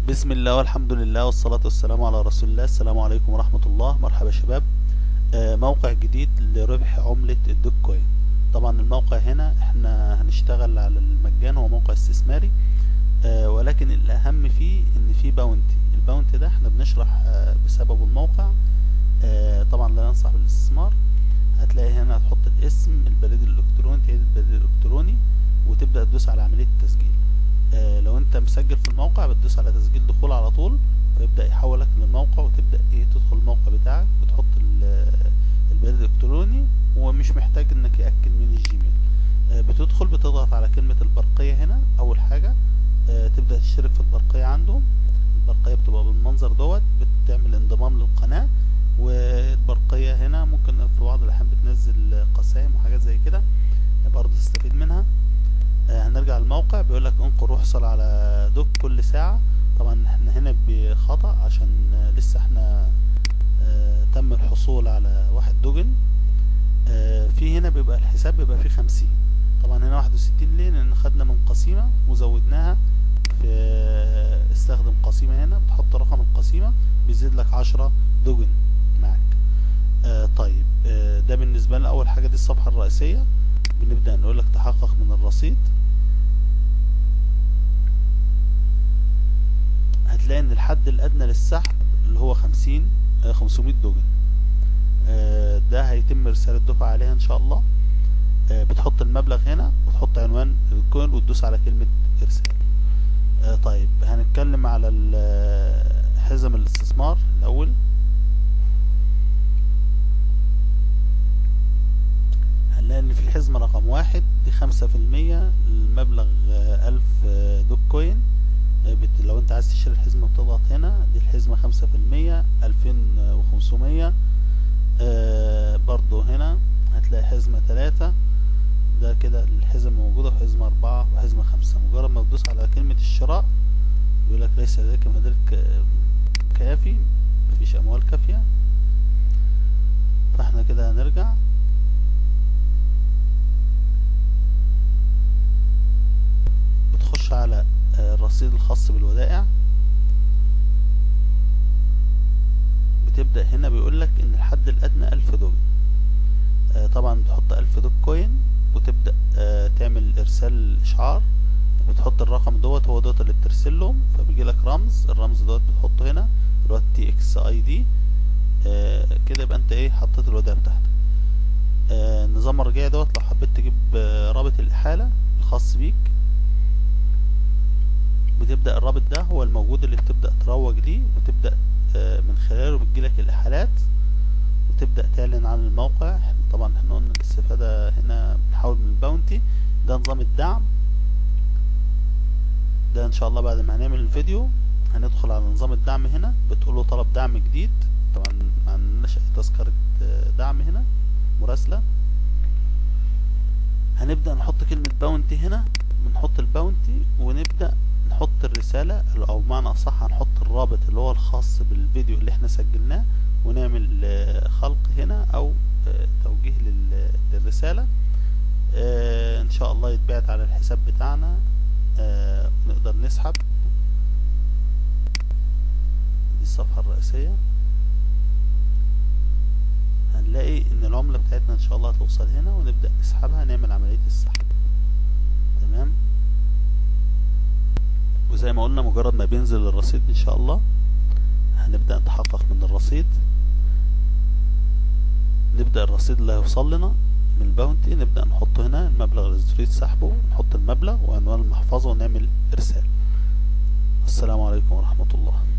بسم الله والحمد لله والصلاة والسلام على رسول الله السلام عليكم ورحمة الله مرحبا شباب آه، موقع جديد لربح عملة الدوك كوين طبعا الموقع هنا احنا هنشتغل على المجان هو موقع استثماري آه، ولكن الأهم فيه ان فيه باونتي الباونتي ده احنا بنشرح آه، بسببه الموقع آه، طبعا لا ينصح بالاستثمار هتلاقي هنا هتحط الاسم البريد الالكتروني تعيد البريد الالكتروني وتبدأ تدوس على عملية التسجيل آه، لو انت مسجل في الموقع بتدوس على تسجيل دخول على طول فيبدأ يحولك للموقع وتبدأ ايه تدخل الموقع بتاعك وتحط ال- البريد الالكتروني ومش محتاج انك يأكد من الجيميل آه، بتدخل بتضغط على كلمة البرقية هنا اول حاجة آه، تبدأ تشترك في البرقية عنده البرقية بتبقى بالمنظر دوت بتعمل انضمام للقناة والبرقية هنا ممكن في بعض الأحيان بتنزل قسائم وحاجات زي كده برضه تستفيد منها آه، هنرجع للموقع بيقول لك انقر واحصل على دوك كل ساعة طبعا احنا هنا بخطأ عشان آه، لسه احنا آه، تم الحصول على واحد دوجن آه، في هنا بيبقى الحساب بيبقى فيه خمسين طبعا هنا واحد وستين ليه لان خدنا من قسيمة وزودناها في آه، استخدم قسيمة هنا بتحط رقم القسيمة بيزيد لك عشرة دوجن معاك آه، طيب آه، ده بالنسبة لنا اول حاجة دي الصفحة الرئيسية بنبدأ نقول لك تحقق من الرصيد هتلاقي ان الحد الادنى للسحب اللي هو خمسين خمسمية دوجن آه، ده هيتم ارسال الدفعة عليها ان شاء الله آه، بتحط المبلغ هنا وتحط عنوان الكوين وتدوس على كلمة ارسال آه، طيب هنتكلم على ال- حزم الاستثمار الاول هنلاقي ان في الحزمة رقم واحد دي خمسة في المية المبلغ آه، ألف آه، دوك كوين آه، بت- لو انت عايز تشتري الحزمة بتضغط هنا دي الحزمة خمسة في المية ألفين وخمسمية برضو هنا هتلاقي حزمة تلاتة ده كده الحزم موجودة وحزمة أربعة وحزمة خمسة مجرد ما تدوس على كلمة الشراء يقول لك ليس لديك مدرك آه، كافي مفيش أموال كافية فاحنا كده هنرجع بتخش على آه، الرصيد الخاص بالودائع بتبدأ هنا بيقول لك ان الحد الادنى الف دوج آه، طبعا بتحط الف دوج كوين وتبدأ آه، تعمل ارسال اشعار بتحط الرقم دوت هو دوت اللي بترسل لهم فبيجي لك رمز الرمز دوت بتحطه هنا اللي هو تي اكس اي دي كده يبقى انت ايه حطيت الودائع بتاعتك آه، النظام الرجعي دوت لو حبيت تجيب آه، رابط الإحالة الخاص بيك بتبدأ الرابط ده هو الموجود اللي بتبدأ تروج ليه وتبدأ آه، من خلاله بتجيلك الإحالات وتبدأ تعلن عن الموقع إحنا طبعا احنا قلنا الاستفادة هنا بنحاول من الباونتي ده نظام الدعم ده ان شاء الله بعد ما هنعمل الفيديو هندخل على نظام الدعم هنا بتقوله طلب دعم جديد طبعا ما عندناش اي تذكرة آه، دعم هنا مراسلة هنبدأ نحط كلمة باونتي هنا بنحط الباونتي ونبدأ نحط الرسالة او بمعنى اصح هنحط الرابط اللي هو الخاص بالفيديو اللي احنا سجلناه ونعمل آه، خلق هنا او آه، توجيه لل- للرسالة آه، ان شاء الله يتبعت على الحساب بتاعنا آه، نقدر نسحب دي الصفحة الرئيسية هنلاقي ان العملة بتاعتنا ان شاء الله هتوصل هنا ونبدأ نسحبها نعمل عملية السحب تمام وزي ما قلنا مجرد ما بينزل الرصيد ان شاء الله هنبدأ نتحقق من الرصيد نبدأ الرصيد اللي هيوصل لنا من الباونتي نبدأ نحطه هنا المبلغ اللي تريد سحبه نحط المبلغ وعنوان المحفظة ونعمل إرسال السلام عليكم ورحمة الله